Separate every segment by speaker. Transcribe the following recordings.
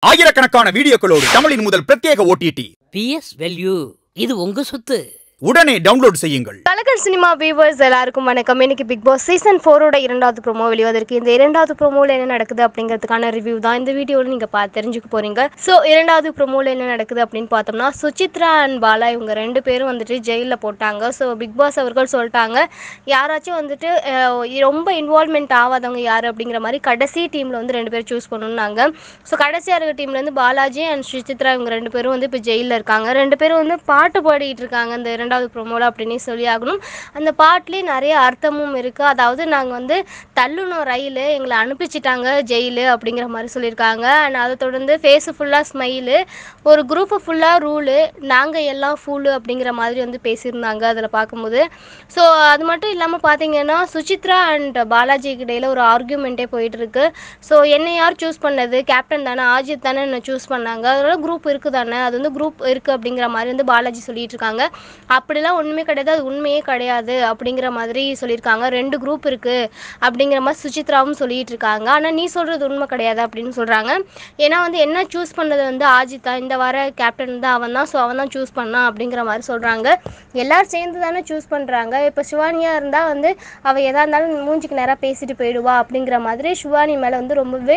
Speaker 1: ஆயிரக்கணக்கான வீடியோக்களோடு தமிழின் முதல் பிரத்யேக ஓடிடி
Speaker 2: பிஎஸ் வெல்யூ இது உங்க சொத்து
Speaker 1: உடனே டவுன்லோட் செய்யுங்கள்
Speaker 3: கலக்கல் சினிமா வியூவர்ஸ் எல்லாருக்கும் வணக்கம் இன்னைக்கு பிக் பாஸ் சீசன் ஃபோரோட இரண்டாவது ப்ரோமோ வெளிவதற்கு இந்த இரண்டாவது ப்ரோமோவில் என்ன நடக்குது அப்படிங்கிறதுக்கான ரிவ்யூ தான் இந்த வீடியோவில் நீங்கள் பார்த்து தெரிஞ்சுக்க போறீங்க ஸோ இரண்டாவது ப்ரோமோவில் என்ன நடக்குது அப்படின்னு பார்த்தோம்னா சுசித்ரா அண்ட் பாலா இவங்க ரெண்டு பேரும் வந்துட்டு ஜெயிலில் போட்டாங்க ஸோ பிக் பாஸ் அவர்கள் சொல்லிட்டாங்க யாராச்சும் வந்துட்டு அஹ், ரொம்ப இன்வால்மெண்ட் ஆகாதவங்க யார் அப்படிங்கிற மாதிரி கடைசி டீமில் வந்து ரெண்டு பேரும் சூஸ் பண்ணணுன்னாங்க ஸோ கடைசியாக இருக்க டீம்லேருந்து பாலாஜி அண்ட் சுசித்ரா இவங்க ரெண்டு பேரும் வந்து இப்போ ஜெயிலில் இருக்காங்க ரெண்டு பேரும் வந்து பாட்டு பாடிட்டு இருக்காங்க இந்த இரண்டாவது ப்ரோமோவில் அப்படின்னு சொல்லி ஆகணும் அந்த பாட்டுலேயே நிறைய அர்த்தமும் இருக்குது அதாவது நாங்கள் வந்து தள்ளுனோம் ரயில் எங்களை அனுப்பிச்சிட்டாங்க ஜெயிலு அப்படிங்கிற மாதிரி சொல்லியிருக்காங்க அண்ட் அதை தொடர்ந்து ஃபேஸு ஃபுல்லாக ஸ்மைலு ஒரு குரூப்பு ஃபுல்லாக ரூலு நாங்கள் எல்லாம் ஃபூலு அப்படிங்கிற மாதிரி வந்து பேசியிருந்தாங்க அதில் பார்க்கும்போது ஸோ அது மட்டும் இல்லாமல் பார்த்தீங்கன்னா சுசித்ரா அண்ட் பாலாஜிக்கு இடையில ஒரு ஆர்கியூமெண்ட்டே போயிட்டு இருக்கு ஸோ என்னை யார் சூஸ் பண்ணது கேப்டன் தானே ஆஜித் தானே என்னை சூஸ் பண்ணாங்க அதனால குரூப் இருக்குது தானே அது வந்து குரூப் இருக்குது அப்படிங்கிற மாதிரி வந்து பாலாஜி சொல்லிட்டு இருக்காங்க அப்படிலாம் ஒன்றுமே கிடையாது அது உண்மையே கிடையாது அப்படிங்கிற மாதிரி சொல்லியிருக்காங்க ரெண்டு குரூப் இருக்குது அப்படிங்கிற மாதிரி சுசித்ராவும் சொல்லிட்டு இருக்காங்க ஆனால் நீ சொல்கிறது உண்மை கிடையாது அப்படின்னு சொல்கிறாங்க ஏன்னா வந்து என்ன சூஸ் பண்ணது வந்து ஆஜித் தான் இந்த வார கேப்டன் தான் அவன் தான் ஸோ அவன் தான் சூஸ் பண்ணான் அப்படிங்கிற மாதிரி சொல்கிறாங்க எல்லாரும் சேர்ந்து தானே சூஸ் பண்ணுறாங்க இப்போ சிவானியாக இருந்தால் வந்து அவள் எதாக இருந்தாலும் மூஞ்சிக்கு நேராக பேசிட்டு போயிடுவா அப்படிங்கிற மாதிரி சிவானி மேலே வந்து ரொம்பவே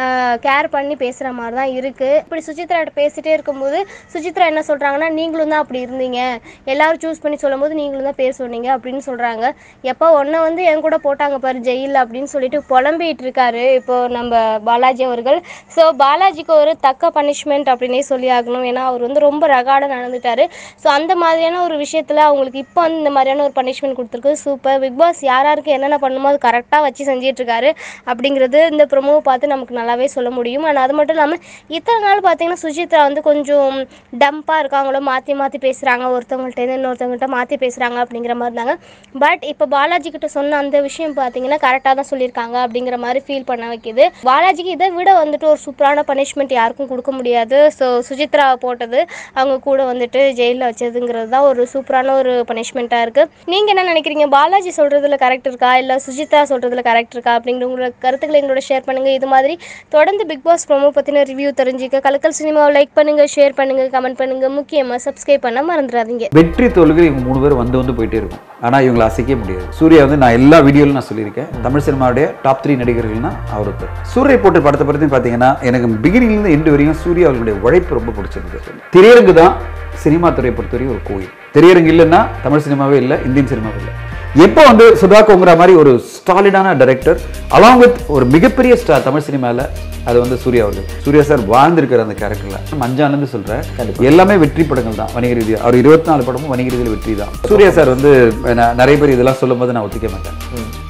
Speaker 3: கேர் பண்ணி பேசுகிற மாதிரி தான் இருக்குது இப்படி சுசித்ராட்ட பேசிகிட்டே இருக்கும்போது சுசித்ரா என்ன சொல்கிறாங்கன்னா நீங்களும் தான் அப்படி இருந்தீங்க எல்லாரும் சூஸ் பண்ணி சொல்லும்போது நீங்களும் தான் பேர் சொன்னீங்க அப்படின்னு சொல்கிறாங்க எப்போ ஒன்றை வந்து என் கூட போட்டாங்க பாரு ஜெயிலில் அப்படின்னு சொல்லிட்டு புலம்பிட்டு இருக்காரு இப்போ நம்ம பாலாஜி அவர்கள் ஸோ பாலாஜிக்கு ஒரு தக்க பனிஷ்மெண்ட் அப்படின்னே சொல்லி ஆகணும் ஏன்னா அவர் வந்து ரொம்ப ரகாடாக நடந்துட்டாரு ஸோ அந்த மாதிரியான ஒரு விஷயத்தில் அவங்களுக்கு இப்போ வந்து இந்த மாதிரியான ஒரு பனிஷ்மெண்ட் கொடுத்துருக்கு சூப்பர் பிக் பாஸ் யார் யாருக்கு என்னென்ன பண்ணுமோ அது கரெக்டாக வச்சு செஞ்சிட்டு இருக்காரு அப்படிங்கிறது இந்த ப்ரொமோவை பார்த்து நமக்கு நல்லாவே சொல்ல முடியும் அண்ட் அது மட்டும் இல்லாமல் இத்தனை நாள் பார்த்தீங்கன்னா சுஜித்ரா வந்து கொஞ்சம் டம்பாக இருக்காங்களோ மாற்றி மாற்றி பேசுகிறாங்க ஒருத்தவங்கள்ட்ட இன்னொருத்தவங்கள்ட்ட மாற்றி பேசுகிறாங்க அப்படிங்கிற மாதிரி இருந்தாங்க பட் இப்போ பாலாஜி கிட்ட சொன்ன அந்த விஷயம் பார்த்தீங்கன்னா கரெக்டாக தான் சொல்லியிருக்காங்க அப்படிங்கிற மாதிரி ஃபீல் பண்ண வைக்குது பாலாஜிக்கு இதை விட வந்துட்டு ஒரு சூப்பரான பனிஷ்மெண்ட் யாருக்கும் கொடுக்க முடியாது ஸோ சுஜித்ரா போட்டது அவங்க கூட வந்துட்டு ஜெயிலில் வச்சதுங்கிறது தான் ஒரு சூப்பரான ஒரு பனிஷ்மெண்ட்டாக இருக்குது நீங்கள் என்ன நினைக்கிறீங்க பாலாஜி சொல்கிறதுல கரெக்ட் இருக்கா இல்லை சுஜித்ரா சொல்கிறதுல கரெக்ட் இருக்கா அப்படிங்கிற உங்களோட கருத்துக்களை எங்களோட ஷேர் பண்ணுங்கள் இது மாதிரி தொடர்ந்து பிக் பாஸ் ப்ரோமோ பற்றின ரிவ்யூ தெரிஞ்சுக்க கலக்கல் சினிமாவை லைக் பண்ணுங்கள் ஷேர் பண்ணுங்கள் கமெண்ட் பண்ணுங்கள் முக்கியமாக சப்ஸ்கிரைப் பண்ண மறந்துடாதீங்க
Speaker 4: வெற்றி தோல்விகள் இவங்க மூணு பேர் வந்து வந்து போயிட்டே இருக்கும் ஆனால் இவங்களை அசைக்க முடியாது சூர்யா வந்து நான் எல்லா வீடியோவிலும் நான் சொல்லியிருக்கேன் தமிழ் சினிமாவுடைய டாப் த்ரீ நடிகர்கள்னா அவர் ஒருத்தர் சூர்யா போட்டு படத்தை பற்றி பார்த்தீங்கன்னா எனக்கு பிகினிங்லேருந்து எண்டு வரையும் சூர்யா அவர்களுடைய உழைப்பு ரொம்ப பிடிச்சிருக்கு திரையரங்கு தான் சினிமா துறையை பொறுத்தவரையும் ஒரு கோயில் திரையரங்கு இல்லைன்னா தமிழ் சினிமாவே இல்லை இந்தியன் சினிமாவே இல்லை எப்போ வந்து சுதா கோங்குரா மாதிரி ஒரு ஸ்டாலிடான டைரக்டர் அலாங் வித் ஒரு மிகப்பெரிய ஸ்டார் தமிழ் சினிமாவில் அது வந்து சூர்யா அவர்கள் சூர்யா சார் வாழ்ந்திருக்கிற அந்த கேரக்டரில் மஞ்சானந்து சொல்கிறேன் எல்லாமே வெற்றி படங்கள் தான் வணிக ரீதியாக அவர் இருபத்தி நாலு படமும் வணிக ரீதியில் வெற்றி தான் சூர்யா சார் வந்து நான் நிறைய பேர் இதெல்லாம் சொல்லும்போது நான் ஒத்துக்க மாட்டேன்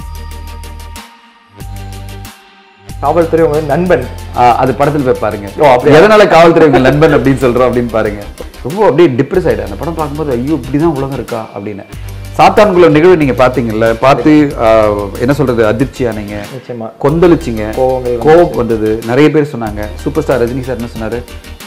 Speaker 5: காவல்துறை உங்க நண்பன்
Speaker 4: ஆஹ் அது படத்தில் போய் பாருங்க
Speaker 5: ஓ, அப்படியா?
Speaker 4: எதனால காவல்துறை உங்க நண்பன் அப்படின்னு சொல்றோம் அப்படின்னு பாருங்க ரொம்ப அப்படியே டிப்ரெஸ் ஆயிட்டேன் அந்த படம் பார்க்கும்போது ஐயோ இப்படிதான் உலகம் இருக்கா அப்படின்னு சாத்தான்குள்ள நிகழ்வு நீங்க பாத்தீங்கல்ல பார்த்து ஆஹ், என்ன சொல்றது அதிர்ச்சியானீங்க
Speaker 5: நிச்சயமா
Speaker 4: கொந்தளிச்சிங்க
Speaker 5: கோவங்கள்
Speaker 4: கோவம் வந்தது நிறைய பேர் சொன்னாங்க சூப்பர் ஸ்டார் ரஜினி சார் என்ன சொன்னாரு